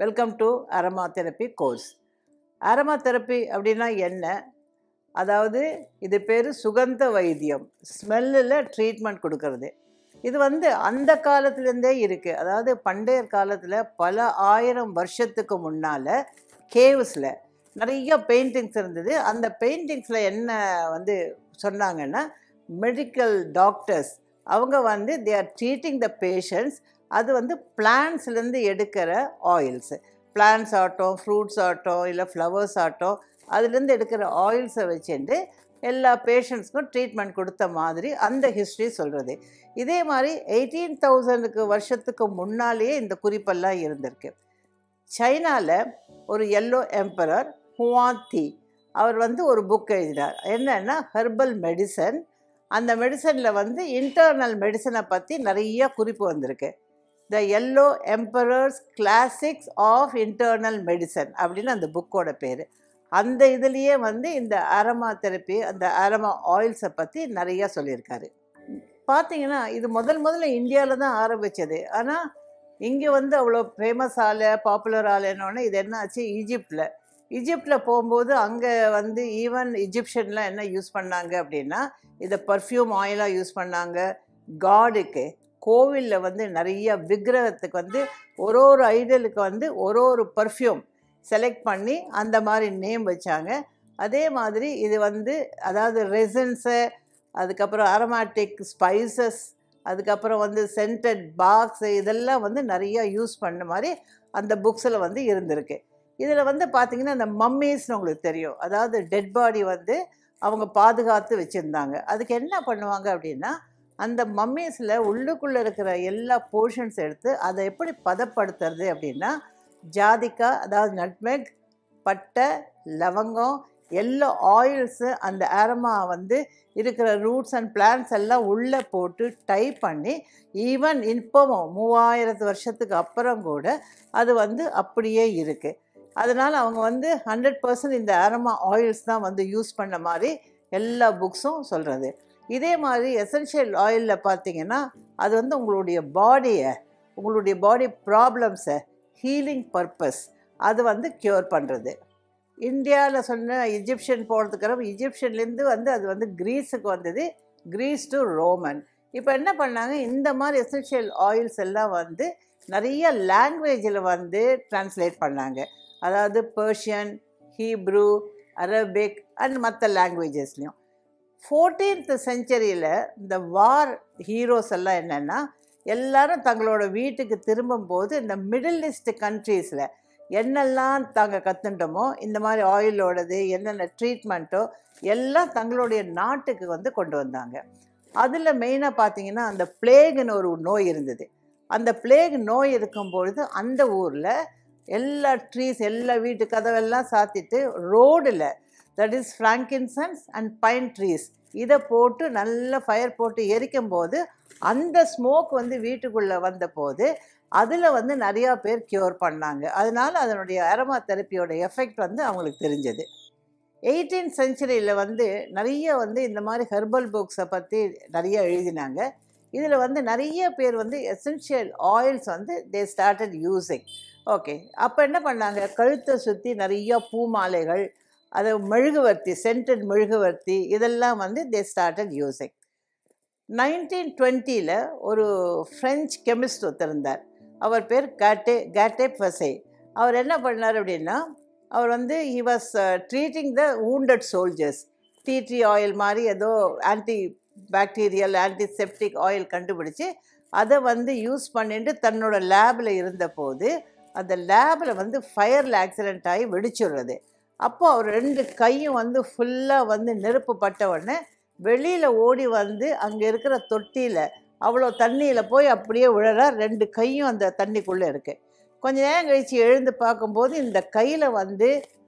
welcome to aromatherapy course aromatherapy அப்படின்னா என்ன அதாவது இது பேர் சுகந்த வைத்தியம் ஸ்மெல்லில் ட்ரீட்மெண்ட் கொடுக்கறது இது வந்து அந்த காலத்துலேருந்தே இருக்குது அதாவது பண்டைய காலத்தில் பல ஆயிரம் வருஷத்துக்கு முன்னால் கேவ்ஸில் நிறைய பெயிண்டிங்ஸ் இருந்தது அந்த பெயிண்டிங்ஸில் என்ன வந்து சொன்னாங்கன்னா மெடிக்கல் டாக்டர்ஸ் அவங்க வந்து they are treating the patients அது வந்து பிளான்ஸ்லேருந்து எடுக்கிற ஆயில்ஸு பிளான்ஸ் ஆகட்டும் ஃப்ரூட்ஸ் ஆகட்டும் இல்லை ஃப்ளவர்ஸ் ஆகட்டும் அதுலேருந்து எடுக்கிற ஆயில்ஸை வச்சுட்டு எல்லா பேஷண்ட்ஸ்க்கும் ட்ரீட்மெண்ட் கொடுத்த மாதிரி அந்த ஹிஸ்ட்ரி சொல்கிறது இதே மாதிரி எயிட்டீன் தௌசண்ட்க்கு வருஷத்துக்கு முன்னாலேயே இந்த குறிப்பெல்லாம் இருந்திருக்கு சைனாவில் ஒரு எல்லோ எம்பரர் ஹுவாத்தி அவர் வந்து ஒரு புக் எழுதினார் என்னன்னா ஹெர்பல் மெடிசன் அந்த மெடிசனில் வந்து இன்டர்னல் மெடிசனை பற்றி நிறைய குறிப்பு வந்திருக்கு the yellow emperor's classics of internal medicine அப்படின்னு அந்த புக்கோட பேர் அந்த இதுலேயே வந்து இந்த அரமா தெரப்பி அந்த அரமா ஆயில்ஸை பற்றி நிறையா சொல்லியிருக்காரு பார்த்தீங்கன்னா இது முதல் முதல்ல இந்தியாவில் தான் ஆரம்பித்தது ஆனால் இங்கே வந்து அவ்வளோ ஃபேமஸ் ஆளு பாப்புலர் ஆளுன்னொன்னே இது என்ன ஆச்சு ஈஜிப்டில் ஈஜிப்டில் போகும்போது அங்கே வந்து ஈவன் இஜிப்ஷன்லாம் என்ன யூஸ் பண்ணாங்க அப்படின்னா இதை பர்ஃப்யூம் ஆயிலாக யூஸ் பண்ணாங்க காடுக்கு கோவிலில் வந்து நிறைய விக்கிரகத்துக்கு வந்து ஒரு ஒரு ஐடலுக்கு வந்து ஒரு ஒரு பர்ஃப்யூம் செலக்ட் பண்ணி அந்த மாதிரி நேம் வச்சாங்க அதே மாதிரி இது வந்து அதாவது ரெசன்ஸு அதுக்கப்புறம் அரோமேட்டிக் ஸ்பைசஸ் அதுக்கப்புறம் வந்து சென்டட் பாக்ஸு இதெல்லாம் வந்து நிறையா யூஸ் பண்ண மாதிரி அந்த புக்ஸில் வந்து இருந்திருக்கு இதில் வந்து பார்த்திங்கன்னா இந்த மம்மீஸ்னு உங்களுக்கு தெரியும் அதாவது டெட் பாடி வந்து அவங்க பாதுகாத்து வச்சுருந்தாங்க அதுக்கு என்ன பண்ணுவாங்க அப்படின்னா அந்த மம்மீஸில் உள்ளுக்குள்ளே இருக்கிற எல்லா போர்ஷன்ஸ் எடுத்து அதை எப்படி பதப்படுத்துறது அப்படின்னா ஜாதிக்காய் அதாவது நட்மெக் பட்டை லவங்கம் எல்லா ஆயில்ஸு அந்த ஆரமா வந்து இருக்கிற ரூட்ஸ் அண்ட் பிளான்ஸ் எல்லாம் உள்ளே போட்டு டைப் பண்ணி ஈவன் இப்போவும் மூவாயிரத்து வருஷத்துக்கு அப்புறம் கூட அது வந்து அப்படியே இருக்குது அதனால் அவங்க வந்து ஹண்ட்ரட் பர்சன்ட் இந்த ஆரமா ஆயில்ஸ் தான் வந்து யூஸ் பண்ண மாதிரி எல்லா புக்ஸும் சொல்கிறது இதே மாதிரி எசென்ஷியல் ஆயிலில் பார்த்தீங்கன்னா அது வந்து உங்களுடைய பாடியை உங்களுடைய பாடி ப்ராப்ளம்ஸை ஹீலிங் பர்பஸ் அது வந்து க்யூர் பண்ணுறது இந்தியாவில் சொன்ன இஜிப்ஷியன் போகிறதுக்கு இஜிப்ஷன்லேருந்து வந்து அது வந்து க்ரீஸுக்கு வந்தது க்ரீஸ் டு ரோமன் இப்போ என்ன பண்ணாங்க இந்த மாதிரி எசென்ஷியல் ஆயில்ஸ் எல்லாம் வந்து நிறைய லாங்குவேஜில் வந்து ட்ரான்ஸ்லேட் பண்ணாங்க அதாவது பர்ஷியன் ஹீப்ரூ அரபிக் அண்ட் மற்ற லாங்குவேஜஸ்லேயும் ஃபோர்டீன்த் செஞ்சுரியில் இந்த வார் ஹீரோஸ் எல்லாம் என்னென்னா எல்லாரும் தங்களோட வீட்டுக்கு திரும்பும்போது இந்த மிடில் ஈஸ்ட் கண்ட்ரீஸில் என்னெல்லாம் தாங்க கற்றுட்டோமோ இந்த மாதிரி ஆயிலோடது என்னென்ன ட்ரீட்மெண்ட்டோ எல்லாம் தங்களுடைய நாட்டுக்கு வந்து கொண்டு வந்தாங்க அதில் மெயினாக பார்த்தீங்கன்னா அந்த பிளேகுன்னு ஒரு நோய் இருந்தது அந்த பிளேக் நோய் இருக்கும்பொழுது அந்த ஊரில் எல்லா ட்ரீஸ் எல்லா வீட்டு கதவெல்லாம் சாத்திட்டு ரோடில் that is frankincense and pine trees இதை போட்டு நல்ல ஃபயர் போட்டு எரிக்கும் போது அந்த ஸ்மோக் வந்து வீட்டுக்குள்ளே வந்த போது அதில் வந்து நிறையா பேர் க்யூர் பண்ணாங்க அதனால் அதனுடைய அரமா தெரப்பியோட எஃபெக்ட் வந்து அவங்களுக்கு தெரிஞ்சது எயிட்டீன் செஞ்சுரியில் வந்து நிறைய வந்து இந்த மாதிரி ஹெர்பல் புக்ஸை பற்றி நிறைய எழுதினாங்க இதில் வந்து நிறைய பேர் வந்து எசென்ஷியல் ஆயில்ஸ் வந்து தே ஸ்டார்டட் யூஸிங் ஓகே அப்போ என்ன பண்ணாங்க கழுத்தை சுற்றி நிறைய பூ மாலைகள் அது மெழுகுவர்த்தி சென்டட் மெழுகுவர்த்தி இதெல்லாம் வந்து தே ஸ்டார்டட் யூஸிங் நைன்டீன் டுவெண்ட்டியில் ஒரு ஃப்ரெஞ்ச் கெமிஸ்ட் ஒருத்தருந்தார் அவர் பேர் கேட்டே கேட்டே ஃபசே அவர் என்ன பண்ணார் அப்படின்னா அவர் வந்து he was treating the wounded soldiers tea oil மாதிரி ஏதோ ஆன்டி பாக்டீரியல் ஆன்டிசெப்டிக் ஆயில் கண்டுபிடிச்சி அதை வந்து யூஸ் பண்ணிட்டு தன்னோட லேபில் இருந்தபோது அந்த லேபில் வந்து ஃபயரில் ஆக்சிடென்ட் ஆகி வெடிச்சுடுறது அப்போ அவர் ரெண்டு கையும் வந்து ஃபுல்லாக வந்து நெருப்பு பட்ட உடனே வெளியில் ஓடி வந்து அங்கே இருக்கிற தொட்டியில் அவ்வளோ தண்ணியில் போய் அப்படியே விழறார் ரெண்டு கையும் அந்த தண்ணிக்குள்ளே இருக்குது கொஞ்ச நேரம் கழித்து எழுந்து பார்க்கும்போது இந்த கையில் வந்து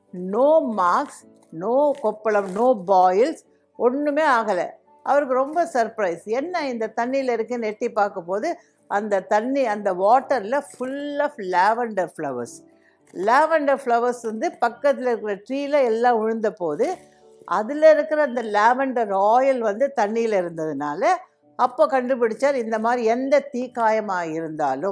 நோ மார்க்ஸ் நோ கொப்பளம் நோ பாயில்ஸ் ஒன்றுமே ஆகலை அவருக்கு ரொம்ப சர்ப்ரைஸ் என்ன இந்த தண்ணியில் இருக்குன்னு எட்டி பார்க்கும்போது அந்த தண்ணி அந்த வாட்டரில் full of lavender flowers lavender flowers வந்து பக்கத்தில் இருக்கிற ட்ரீயில் எல்லாம் விழுந்த போது அதில் இருக்கிற அந்த லாவெண்டர் ஆயில் வந்து தண்ணியில் இருந்ததுனால அப்போ கண்டுபிடிச்சார் இந்த மாதிரி எந்த தீக்காயமாக இருந்தாலும்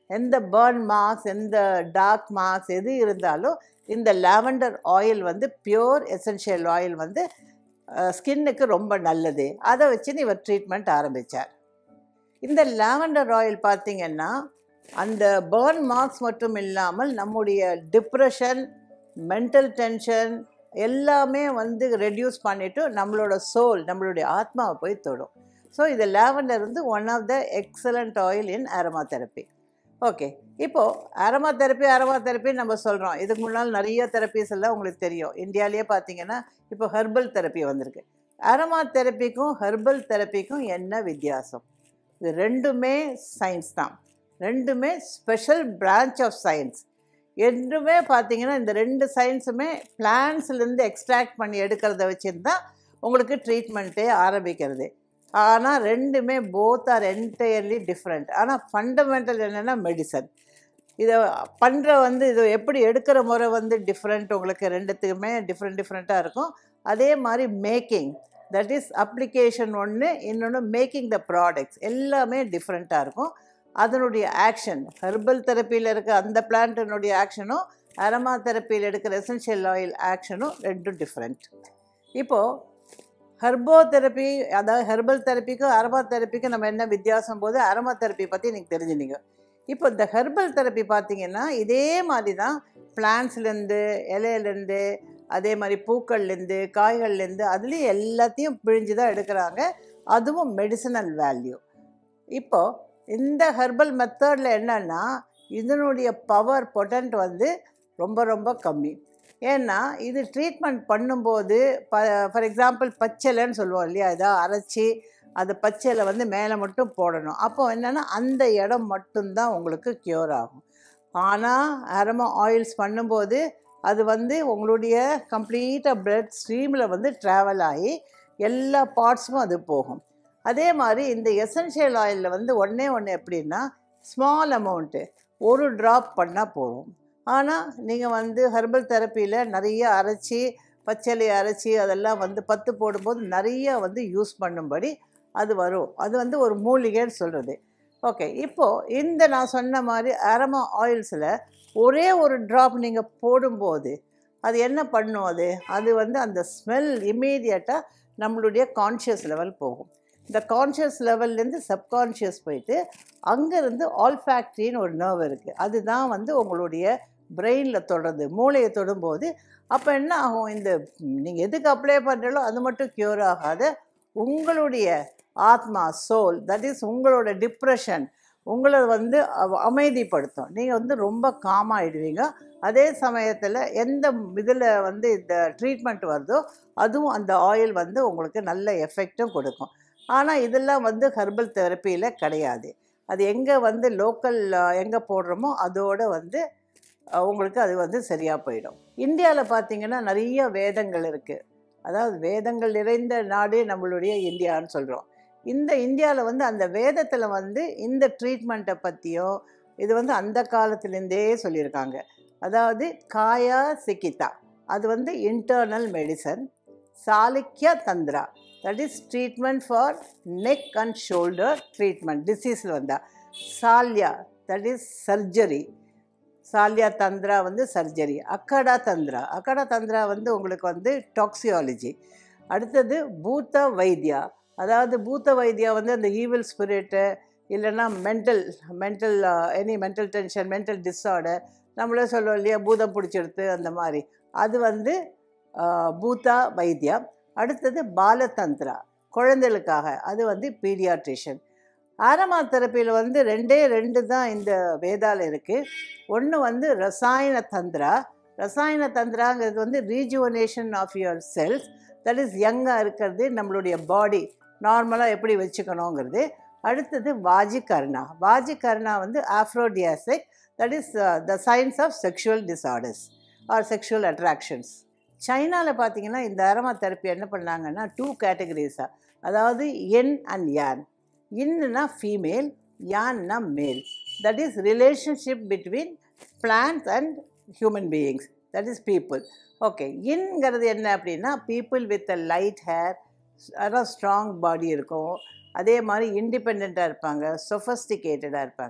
எந்த பேர்ன் மார்க்ஸ் எந்த டார்க் மார்க்ஸ் எது இருந்தாலும் இந்த லாவெண்டர் ஆயில் வந்து பியோர் எசென்ஷியல் ஆயில் வந்து ஸ்கின்னுக்கு ரொம்ப நல்லது அதை வச்சுன்னு இவர் ட்ரீட்மெண்ட் ஆரம்பித்தார் இந்த லாவெண்டர் ஆயில் பார்த்தீங்கன்னா அந்த பேர்ன் மார்க்ஸ் மட்டும் இல்லாமல் நம்முடைய டிப்ரெஷன் மென்டல் டென்ஷன் எல்லாமே வந்து ரெடியூஸ் பண்ணிவிட்டு நம்மளோட சோல் நம்மளுடைய ஆத்மாவை போய் தொடும் ஸோ இது லாவெண்டர் வந்து one of the excellent oil in aromatherapy okay இப்போது அரமா தெரப்பி அரமா தெரப்பி நம்ம சொல்கிறோம் இதுக்கு முன்னால் நிறைய தெரப்பிஸ் எல்லாம் உங்களுக்கு தெரியும் இந்தியாவிலேயே பார்த்தீங்கன்னா இப்போ ஹெர்பல் தெரப்பி வந்திருக்கு அரமா தெரப்பிக்கும் ஹெர்பல் தெரப்பிக்கும் என்ன வித்தியாசம் இது ரெண்டுமே சயின்ஸ் தான் ரெண்டுமே ஸ்பெஷல் பிரான்ச் ஆஃப் சயின்ஸ் என்றுமே பார்த்தீங்கன்னா இந்த ரெண்டு சயின்ஸுமே பிளான்ஸ்லேருந்து எக்ஸ்ட்ராக்ட் பண்ணி எடுக்கிறத வச்சுருந்து தான் உங்களுக்கு ட்ரீட்மெண்ட்டே ஆரம்பிக்கிறது ஆனால் ரெண்டுமே போத் ஆர் என்டையர்லி டிஃப்ரெண்ட் ஆனால் ஃபண்டமெண்டல் என்னென்னா மெடிசன் இதை பண்ணுற வந்து இது எப்படி எடுக்கிற முறை வந்து டிஃப்ரெண்ட் உங்களுக்கு ரெண்டுத்துக்குமே டிஃப்ரெண்ட் டிஃப்ரெண்ட்டாக இருக்கும் அதே மாதிரி மேக்கிங் தட் இஸ் அப்ளிகேஷன் ஒன்று இன்னொன்று மேக்கிங் த ப்ராடக்ட்ஸ் எல்லாமே டிஃப்ரெண்ட்டாக இருக்கும் அதனுடைய ஆக்ஷன் ஹெர்பல் தெரப்பியில் இருக்க அந்த பிளான்ட்டினுடைய ஆக்ஷனும் அரமா தெரப்பியில் எடுக்கிற எசென்ஷியல் ஆயில் ஆக்ஷனும் ரெண்டும் டிஃப்ரெண்ட் இப்போது ஹெர்போ தெரப்பி அதாவது ஹெர்பல் தெரப்பிக்கும் அரமா தெரப்பிக்கும் நம்ம என்ன வித்தியாசம் போது அரமா தெரப்பி பற்றி எனக்கு தெரிஞ்சுனீங்க இப்போ இந்த ஹெர்பல் தெரப்பி பார்த்தீங்கன்னா இதே மாதிரி தான் பிளான்ஸ்லேருந்து இலையிலேருந்து அதே மாதிரி பூக்கள்லேருந்து காய்கள்லேருந்து அதுலேயும் எல்லாத்தையும் பிழிஞ்சு தான் எடுக்கிறாங்க அதுவும் மெடிசனல் வேல்யூ இப்போது இந்த ஹெர்பல் மெத்தடில் என்னென்னா இதனுடைய பவர் பொட்டன்ட் வந்து ரொம்ப ரொம்ப கம்மி ஏன்னா இது ட்ரீட்மெண்ட் பண்ணும்போது ப ஃபார் எக்ஸாம்பிள் பச்சைலைன்னு சொல்லுவோம் இல்லையா இதை அரைச்சி அது பச்சையில் வந்து மேலே மட்டும் போடணும் அப்போ என்னென்னா அந்த இடம் மட்டும்தான் உங்களுக்கு க்யூர் ஆகும் ஆனால் அரமா ஆயில்ஸ் பண்ணும்போது அது வந்து உங்களுடைய கம்ப்ளீட்டாக பிளட் ஸ்ட்ரீமில் வந்து ட்ராவல் ஆகி எல்லா பார்ட்ஸும் அது போகும் அதே மாதிரி இந்த எசென்ஷியல் ஆயிலில் வந்து ஒன்றே ஒன்று எப்படின்னா ஸ்மால் அமௌண்ட்டு ஒரு ட்ராப் பண்ணால் போதும் ஆனால் நீங்கள் வந்து ஹெர்பல் தெரப்பியில் நிறைய அரைச்சி பச்சளை அரைச்சி அதெல்லாம் வந்து பத்து போடும்போது நிறைய வந்து யூஸ் பண்ணும்படி அது வரும் அது வந்து ஒரு மூலிகைன்னு சொல்கிறது ஓகே இப்போது இந்த நான் சொன்ன மாதிரி அரமா ஆயில்ஸில் ஒரே ஒரு ட்ராப் நீங்கள் போடும்போது அது என்ன பண்ணும் அது அது வந்து அந்த ஸ்மெல் இமீடியட்டாக நம்மளுடைய கான்ஷியஸ் லெவல் போகும் இந்த கான்ஷியஸ் லெவல்லேருந்து சப்கான்ஷியஸ் போயிட்டு அங்கேருந்து ஆல்ஃபேக்ட்ரின்னு ஒரு நர்வ் இருக்குது அதுதான் வந்து உங்களுடைய பிரெயினில் தொடருது மூளையை தொடும்போது அப்போ என்ன ஆகும் இந்த நீங்கள் எதுக்கு அப்ளை பண்ணுறீங்களோ அது மட்டும் க்யூர் ஆகாத உங்களுடைய ஆத்மா சோல் தட் இஸ் உங்களோட டிப்ரெஷன் உங்களை வந்து அவ- அமைதிப்படுத்தும் நீங்கள் வந்து ரொம்ப காமாயிடுவீங்க அதே சமயத்தில் எந்த இதில் வந்து இந்த ட்ரீட்மெண்ட் வருதோ அதுவும் அந்த ஆயில் வந்து உங்களுக்கு நல்ல எஃபெக்டும் கொடுக்கும் ஆனால் இதெல்லாம் வந்து ஹெர்பல் தெரப்பியில் கிடையாது அது எங்கே வந்து லோக்கல் எங்கே போடுறோமோ அதோட வந்து அஹ், உங்களுக்கு அது வந்து சரியாக போயிடும் இந்தியாவில் பார்த்தீங்கன்னா நிறைய வேதங்கள் இருக்குது அதாவது வேதங்கள் நிறைந்த நாடு நம்மளுடைய இந்தியான்னு சொல்கிறோம் இந்த இந்தியாவில் வந்து அந்த வேதத்தில் வந்து இந்த ட்ரீட்மெண்ட்டை பற்றியும் இது வந்து அந்த காலத்துலேருந்தே சொல்லியிருக்காங்க அதாவது காயா சிக்கிதா அது வந்து இன்டர்னல் மெடிசன் சாலிக்யா தந்திரா that is treatment for neck and shoulder treatment டிசீஸில் வந்தால் சால்யா தட் இஸ் சர்ஜரி சால்யா தந்திரா வந்து சர்ஜரி அக்கடா தந்திரா அக்கடா தந்திரா வந்து உங்களுக்கு வந்து டாக்ஸியாலஜி அடுத்தது பூத்த வைத்தியா அதாவது பூத்த வைத்தியா வந்து அந்த ஈவில் ஸ்பிரிட்டு இல்லைன்னா mental mental any mental tension mental disorder நம்மளே சொல்லுவோம் இல்லையா பூதம் பிடிச்சிடுது அந்த மாதிரி அது வந்து ஆஹ், பூத்தா வைத்தியா அடுத்தது பாலதந்திரா குழந்தைகளுக்காக அது வந்து பீடியாட்ரிஷன் ஆரமா தெரப்பியில் வந்து ரெண்டே ரெண்டு தான் இந்த வேதால இருக்குது ஒன்று வந்து ரசாயன தந்திரா ரசாயன தந்திராங்கிறது வந்து rejuvenation of your cells that is யங்காக இருக்கிறது நம்மளுடைய பாடி நார்மலாக எப்படி வச்சுக்கணுங்கிறது அடுத்தது வாஜிகர்ணா வாஜிகர்ணா வந்து aphrodisiac that is the science of sexual disorders or sexual attractions சைனாவில் பார்த்தீங்கன்னா இந்த அரமா தெரப்பி என்ன பண்ணாங்கன்னா டூ கேட்டகரிஸாக அதாவது என் அண்ட் யான் இன்னுனா ஃபீமேல் யான்னா male that is relationship between plants and human beings that is people okay இன்ங்கிறது என்ன அப்படின்னா people with a light hair அதான் ஸ்ட்ராங் பாடி இருக்கும் அதே மாதிரி இண்டிபெண்ட்டாக இருப்பாங்க சொஃபஸ்டிகேட்டடாக இருப்பாங்க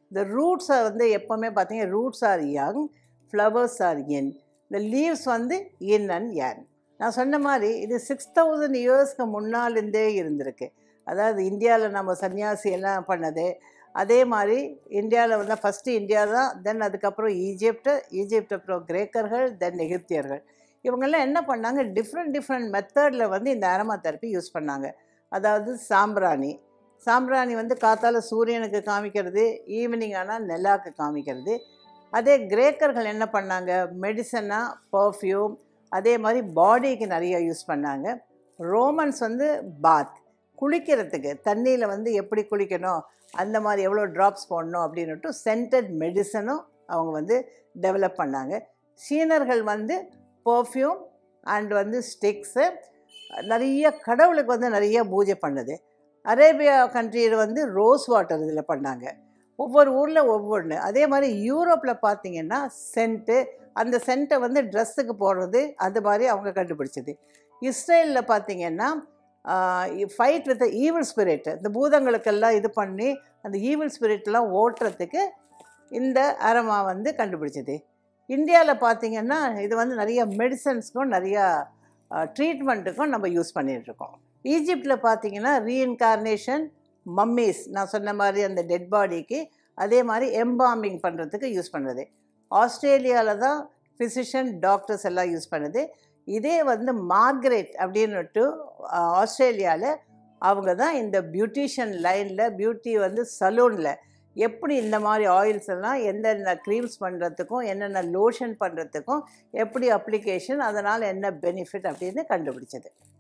இந்த ரூட்ஸ் வந்து எப்போவுமே பார்த்தீங்கன்னா roots are young flowers are in இந்த லீவ்ஸ் வந்து இன் அண்ட் யான் நான் சொன்ன மாதிரி இது சிக்ஸ் தௌசண்ட் இயர்ஸ்க்கு முன்னாலேருந்தே இருந்திருக்கு அதாவது இந்தியாவில் நம்ம சன்னியாசி எல்லாம் பண்ணது அதே மாதிரி இந்தியாவில் வந்து ஃபஸ்ட்டு இந்தியா தான் தென் அதுக்கப்புறம் ஈஜிப்டு ஈஜிப்ட் அப்புறம் கிரேக்கர்கள் தென் எகிப்தியர்கள் இவங்கெல்லாம் என்ன பண்ணாங்க டிஃப்ரெண்ட் டிஃப்ரெண்ட் மெத்தடில் வந்து இந்த அரமா தெரப்பி யூஸ் பண்ணாங்க அதாவது சாம்பிராணி சாம்பிராணி வந்து காத்தால சூரியனுக்கு காமிக்கிறது ஈவினிங் ஆனால் நிலாக்கு காமிக்கிறது அதே கிரேக்கர்கள் என்ன பண்ணாங்க மெடிசனாக பர்ஃப்யூம் அதே மாதிரி பாடிக்கு நிறைய யூஸ் பண்ணாங்க ரோமன்ஸ் வந்து பாத் குளிக்கிறதுக்கு தண்ணியில் வந்து எப்படி குளிக்கணும் அந்த மாதிரி எவ்வளோ ட்ராப்ஸ் போடணும் அப்படின்னுட்டு சென்டட் மெடிசனும் அவங்க வந்து டெவலப் பண்ணாங்க சீனர்கள் வந்து பர்ஃப்யூம் அண்ட் வந்து ஸ்டிக்ஸு நிறைய கடவுளுக்கு வந்து நிறைய பூஜை பண்ணுது அரேபியா கண்ட்ரியில் வந்து ரோஸ் வாட்டர் இதில் பண்ணாங்க ஒவ்வொரு ஊரில் ஒவ்வொன்று அதே மாதிரி யூரோப்பில் பார்த்தீங்கன்னா சென்ட்டு அந்த சென்ட்டை வந்து ட்ரெஸ்ஸுக்கு போடுறது அது மாதிரி அவங்க கண்டுபிடிச்சது இஸ்ரேலில் பார்த்தீங்கன்னா ஃபைட் வித் ஈவில் ஸ்பிரிட் இந்த பூதங்களுக்கெல்லாம் இது பண்ணி அந்த ஈவில் ஸ்பிரிட்லாம் ஓட்டுறதுக்கு இந்த அரமா வந்து கண்டுபிடிச்சது இந்தியாவில் பார்த்தீங்கன்னா இது வந்து நிறைய மெடிசன்ஸ்க்கும் நிறையா ட்ரீட்மெண்ட்டுக்கும் நம்ம யூஸ் பண்ணிகிட்ருக்கோம் ஈஜிப்டில் பார்த்தீங்கன்னா ரீஇன்கார்னேஷன் மம்மீஸ் நான் சொன்ன மாதிரி அந்த டெட் பாடிக்கு அதே மாதிரி எம்பாமிங் பண்ணுறதுக்கு யூஸ் பண்ணுறது ஆஸ்திரேலியாவில் தான் ஃபிசிஷியன் டாக்டர்ஸ் எல்லாம் யூஸ் பண்ணுது இதே வந்து மார்கரெட் அப்படின்னுட்டு ஆஸ்திரேலியாவில் அவங்க தான் இந்த பியூட்டிஷியன் லைனில் பியூட்டி வந்து சலூனில் எப்படி இந்த மாதிரி ஆயில்ஸ் எல்லாம் எந்தெந்த க்ரீம்ஸ் பண்ணுறதுக்கும் என்னென்ன லோஷன் பண்ணுறதுக்கும் எப்படி அப்ளிகேஷன் அதனால் என்ன பெனிஃபிட் அப்படின்னு கண்டுபிடிச்சது